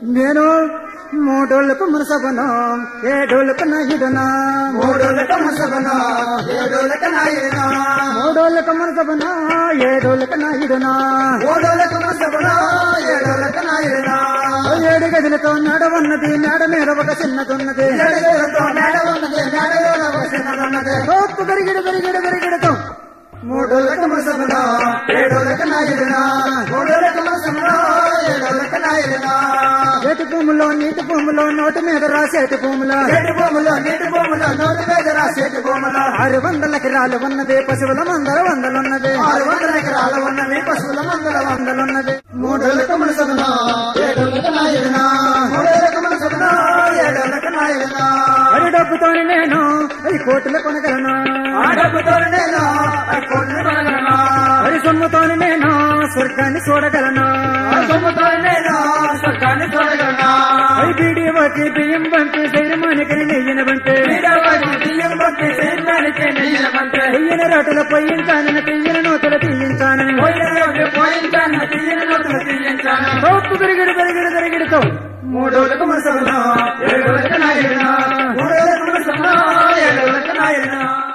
నేను మూడోళ్ళకు మునసబను ఏడోళ్ళకు నాయుడునా మూడోళ్ళకు ముసబను ఏడోళ్ళకు నాయుడునా మూడోళ్ళకు మునసబను ఏడోళ్ళకు నాయుడునా మూడోళ్ళకు ముసబను ఏడోళ్ళకు నాయుడునా ఏడు గదులతో నడవన్నది మేడ మీద ఒక చిన్నదున్నది ఏడుగులతో మేడ ఉన్నది మేడలో ఒక చిన్నదున్నది తోపు గరిగిడు గరిగిడు గరిగిడతో మూడోళ్ళకు ముసబను ఏడోళ్ళకు నాయుడునా మూడోళ్ళకు ముసబను ఏడోళ్ళకు నాయుడునా ఏటి భూములో నీటి భూములో నోటి మీద రాసేటి భూములో చెట్టు భూములో నీటి భూములో నోటి మీద రాసేటి భూములో ఆరు వందల ఎకరాలు ఉన్నది పశువుల మందర వందలున్నది ఆరు వందల ఎకరాలు ఉన్నవి పశువుల మందల వందలున్నది మూడోళ్ళకు మునసబునా ఏడోళ్ళకు నాయుడునా మూడోళ్ళకు మునసబునా ఏడోళ్ళకు నాయుడునా వరి డబ్బుతోని నేను ఈ కోట్లు కొనగలను ఆ డబ్బుతో నేను ఆ కోట్లు కొనగలను వరి సొమ్ముతోని నేను స్వర్గాన్ని చూడగలను ఆ సొమ్ముతో నేను స్వర్గాన్ని చూడగలను వరి బీడి వాటి బియ్యం బంటి ధైర్యమానికి నెయ్యిన బంటి వీరవాడి బియ్యం బట్టి సేద్యానికి నెయ్యమంటే నెయ్యిన రోటలు పొయ్యించానని తీయన నూతలు తీయించానని పోయిన రోజు పోయించాను తీయని నోతులు తీయించాను తోపు పెరిగిడు పెరిగిడు పెరిగిడుతో మూడోళ్ళకు మునసబునా ఏడోళ్ళకు నాయుడునా మూడోళ్ళకు మునసబునా ఏడోళ్ళకు నాయుడునా